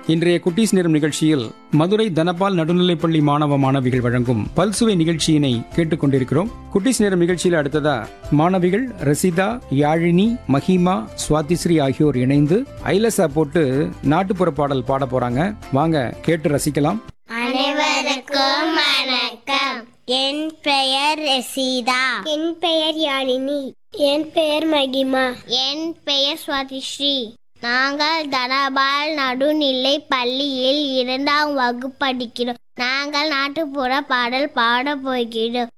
இன்றைய குட்டீஸ் நேரம் நிகழ்ச்சியில் மதுரை தனபால் நடுநிலைப்பள்ளி மாணவ மாணவிகள் வழங்கும் பல்சுவை நிகழ்ச்சியினை கேட்டுக்கொண்டிருக்கிறோம் குட்டீஸ் நேரம் நிகழ்ச்சியில் அடுத்ததா மாணவிகள் ரசிதா யாழினி மஹிமா சுவாதிஸ்ரீ ஆகியோர் இணைந்து ஐலசா போட்டு நாட்டுப்புற பாடல் பாட போறாங்க வாங்க கேட்டு ரசிக்கலாம் அனைவருக்கும் வணக்கம் என் பெயர் ரசீதா என் பெயர் யாழினி என் பெயர் மகிமா என் பெயர் சுவாதிஸ்ரீ நாங்கள் தனபால் நடுநிலை பள்ளியில் இரண்டாம் வகுப்பு படிக்கிறோம் நாங்கள் நாட்டுப்புற பாடல் பாட போகிறோம்